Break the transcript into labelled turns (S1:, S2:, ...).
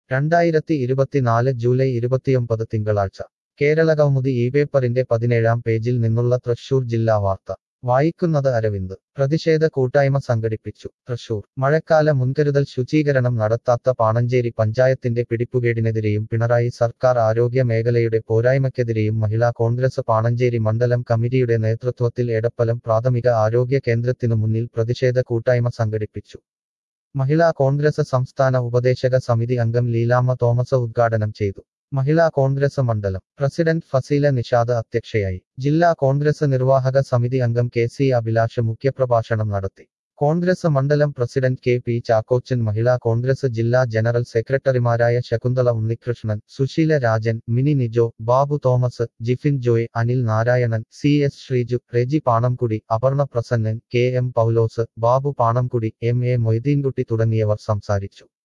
S1: രണ്ടായിരത്തി ഇരുപത്തിനാല് ജൂലൈ ഇരുപത്തിയൊമ്പത് തിങ്കളാഴ്ച കേരളകൗമുദി ഈ പേപ്പറിന്റെ പതിനേഴാം പേജിൽ നിന്നുള്ള തൃശൂർ ജില്ലാ വാർത്ത വായിക്കുന്നത് അരവിന്ദ് പ്രതിഷേധ കൂട്ടായ്മ സംഘടിപ്പിച്ചു തൃശൂർ മഴക്കാല മുൻകരുതൽ ശുചീകരണം നടത്താത്ത പാണഞ്ചേരി പഞ്ചായത്തിന്റെ പിടിപ്പുകേടിനെതിരെയും പിണറായി സർക്കാർ ആരോഗ്യ മേഖലയുടെ പോരായ്മയ്ക്കെതിരെയും മഹിളാ കോൺഗ്രസ് പാണഞ്ചേരി മണ്ഡലം കമ്മിറ്റിയുടെ നേതൃത്വത്തിൽ എടപ്പലം പ്രാഥമിക ആരോഗ്യ കേന്ദ്രത്തിനു മുന്നിൽ പ്രതിഷേധ കൂട്ടായ്മ സംഘടിപ്പിച്ചു മഹിളാ കോൺഗ്രസ് സംസ്ഥാന ഉപദേശക സമിതി അംഗം ലീലാമ്മ തോമസ് ഉദ്ഘാടനം ചെയ്തു മഹിളാ കോൺഗ്രസ് മണ്ഡലം പ്രസിഡന്റ് ഫസീല നിഷാദ് അധ്യക്ഷയായി ജില്ലാ കോൺഗ്രസ് നിർവാഹക സമിതി അംഗം കെ സി അഭിലാഷ് മുഖ്യപ്രഭാഷണം നടത്തി കോൺഗ്രസ് മണ്ഡലം president K P Chakochan Mahila Congress ജില്ലാ ജനറൽ സെക്രട്ടറിമാരായ Shakuntala Unnikrishnan Susheela Rajan Mini Nijo Babu Thomas Jifin Joy Anil Narayanan C S Sreeju Reji Panamkudi Aparna Prasannan K M Paulose Babu Panamkudi M A Moideenkutty തുടങ്ങിയവർ സംസാരിച്ചു